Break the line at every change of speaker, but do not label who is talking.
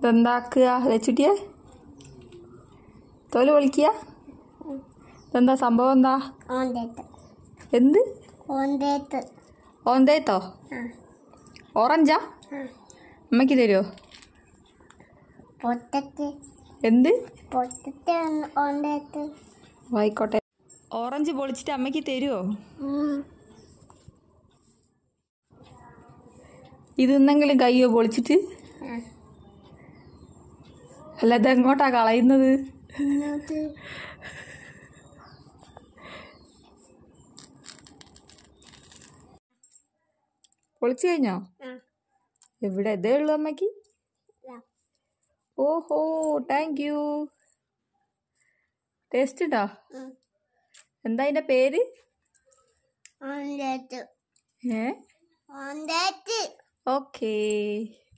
ഇതെന്താക്കുക ലച്ചുട്ടിയെ തോല് പൊളിക്കുക ഇതെന്താ സംഭവം എന്താ
ഓന്തേത്ത്
എന്ത്
ഓന്തേത്ത്
ഓന്തേത്തോ
ആ
ഓറഞ്ചാ
ആ
അമ്മയ്ക്ക് തരുമോ
പൊട്ടത്ത്
എന്ത്
പൊട്ടത്ത് ഓന്തേത്ത്
ആയിക്കോട്ടെ ഓറഞ്ച് പൊളിച്ചിട്ട് അമ്മയ്ക്ക് തരുമോ ഇതെന്തെങ്കിലും കയ്യോ പൊളിച്ചിട്ട്
ആ
അല്ല ഇതെങ്ങോട്ടാ കളയുന്നത്
ഇങ്ങോട്ട്
പൊളിച്ചു കഴിഞ്ഞോ
ആ
എവിടെ ഇതേ ഉള്ളൂ അമ്മയ്ക്ക്
ഇതാ.
ഓഹോ താങ്ക് യു ടേസ്റ്റ് ഉണ്ടോ
ഉം.
എന്താ അതിൻ്റെ പേര്
ഓന്തേത്ത്
ഏ
ഓന്തേത്ത്
ഓക്കേ